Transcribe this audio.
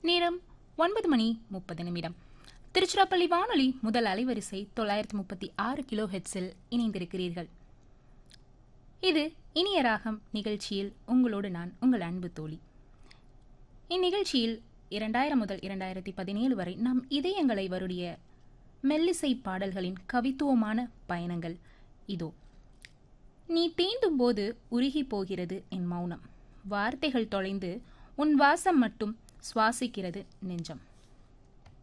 நேரம் ஒன்பது மணி முப்பது நிமிடம் திருச்சிராப்பள்ளி வானொலி முதல் அலைவரிசை தொள்ளாயிரத்தி முப்பத்தி ஆறு கிலோ ஹெட்ஸில் இணைந்திருக்கிறீர்கள் இது இனிய ராகம் நிகழ்ச்சியில் உங்களோடு நான் உங்கள் அன்பு தோழி இந்நிகழ்ச்சியில் இரண்டாயிரம் முதல் இரண்டாயிரத்தி பதினேழு வரை நம் இதயங்களை வருடிய மெல்லிசை பாடல்களின் கவித்துவமான பயணங்கள் இதோ நீ தீண்டும் போது உருகி போகிறது என் மௌனம் வார்த்தைகள் தொலைந்து உன் வாசம் மட்டும் சுவாசிக்கிறது நெஞ்சம்